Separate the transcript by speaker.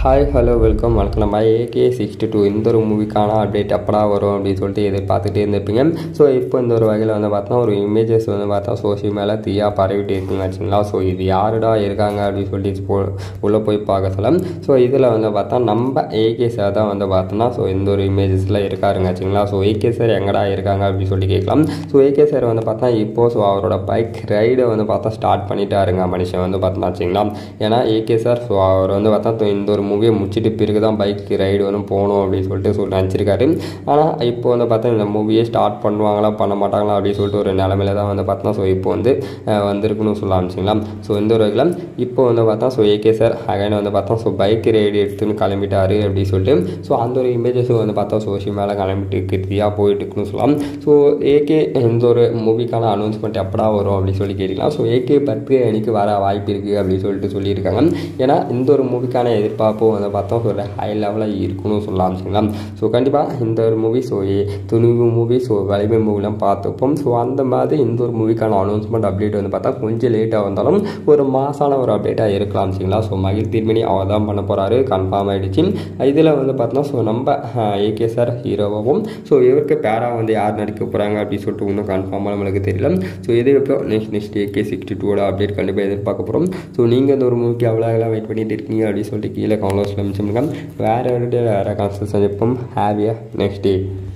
Speaker 1: hi hello welcome வணக்கம் நம்ம AK sixty two இந்த ஒரு மூவிக்கான அப்டேட் எப்படா வரும் அப்படின்னு சொல்லிட்டு எதிர்பார்த்துட்டே இருந்திருப்பீங்க ஸோ இப்போ இந்த ஒரு வகையில் வந்து பார்த்தா ஒரு இமேஜஸ் வந்து பார்த்தா சோஷியல் மேலே தீயா பரவிட்டு இருக்குங்க வச்சுங்களா ஸோ இது யாருடா இருக்காங்க அப்படின்னு சொல்லிட்டு போ உள்ளே போய் பார்க்க சொல்ல ஸோ இதில் வந்து பார்த்தா நம்ம ஏகே சார் தான் வந்து பார்த்தோன்னா ஸோ இந்த ஒரு இமேஜஸில் இருக்காருங்க வச்சுங்களா ஸோ ஏகே சார் எங்கடா இருக்காங்க அப்படின்னு சொல்லி கேட்கலாம் ஸோ ஏகே சார் வந்து பார்த்தா இப்போது ஸோ அவரோட பைக் ரைடை வந்து பார்த்தா ஸ்டார்ட் பண்ணிட்டாருங்க மனுஷன் வந்து பார்த்தா வச்சுங்களா ஏன்னா ஏகே சார் ஸோ அவர் வந்து பார்த்தா இந்த ஒரு மூவியை முடிச்சுட்டு பிறகு தான் பைக் ரைடு வந்து போகணும் அப்படின்னு சொல்லிட்டு சொல்லி நினச்சிருக்காரு ஆனால் இப்போ வந்து பார்த்தா இந்த மூவியை ஸ்டார்ட் பண்ணுவாங்களா பண்ண மாட்டாங்களா அப்படின்னு சொல்லிட்டு ஒரு நிலமையில தான் வந்து பார்த்தா ஸோ இப்போ வந்து அஹ், வந்திருக்குன்னு சொல்ல ஆரம்பிச்சிங்களா ஸோ இந்த ஒரு வகையில் இப்போ வந்து பார்த்தா ஸோ ஏகே சார் அகைன் வந்து பார்த்தா ஸோ பைக் ரைடு எடுத்துன்னு கிளம்பிட்டாரு அப்படின்னு சொல்லிட்டு ஸோ அந்த ஒரு இமேஜஸும் வந்து பார்த்தா சோஷியல் மேலே கிளம்பிட்டு கிருத்தியாக போயிட்டு இருக்குன்னு சொல்லலாம் ஸோ ஏகே இந்த ஒரு மூவிக்கான அனௌன்ஸ்மெண்ட் எப்படா வரும் அப்படின்னு சொல்லி கேட்டிங்கன்னா ஸோ ஏகே பர்த்டே அன்னைக்கு வர வாய்ப்பு இருக்குது அப்படின்னு சொல்லிட்டு சொல்லியிருக்காங்க ஏன்னா இந்த ஒரு மூவிக்கான எதிர்பார்ப்பும் வந்து பார்த்தா ஒரு ஹை லெவலில் இருக்குன்னு சொல்லலாம் சரிங்களா ஸோ கண்டிப்பாக இந்த ஒரு movie so Thunivu movie so Valimai மூவிலாம் பார்த்துப்போம் ஸோ அந்த மாதிரி இந்த ஒரு மூவிக்கான அனௌன்ஸ்மெண்ட் அப்டேட் வந்து பார்த்தா கொஞ்சம் லேட்டாக வந்தாலும் ஒரு மாசான ஒரு அப்டேட்டாக இருக்கலாம் சரிங்களா ஸோ மகிழ் திருமணி அவர் தான் பண்ண போகிறாரு கன்ஃபார்ம் ஆகிடுச்சு இதில் வந்து பார்த்தோன்னா ஸோ நம்ம ஏகே சார் ஹீரோவாகவும் ஸோ இவருக்கு பேரா வந்து யார் நடிக்க போகிறாங்க அப்படின்னு சொல்லிட்டு இன்னும் கன்ஃபார்மாக நம்மளுக்கு தெரியல ஸோ இது எப்போ நெக்ஸ்ட் நெக்ஸ்ட் ஏகே சிக்ஸ்டி டூவோட அப்டேட் கண்டிப்பாக எதிர்பார்க்க போகிறோம் ஸோ நீங்கள் இந்த ஒரு மூவிக்கு எவ்வளோ எல்லாம் வெயிட் பண்ணிட்டு இருக்கீங்க அப்படின்னு சொல்லிட்டு கீழே கமெண்ட்ஸில் மிச்சம் வேறு வேறு கான்செப்ட் சந்திப்போம் ஹாவியாக நெக்ஸ்ட் டே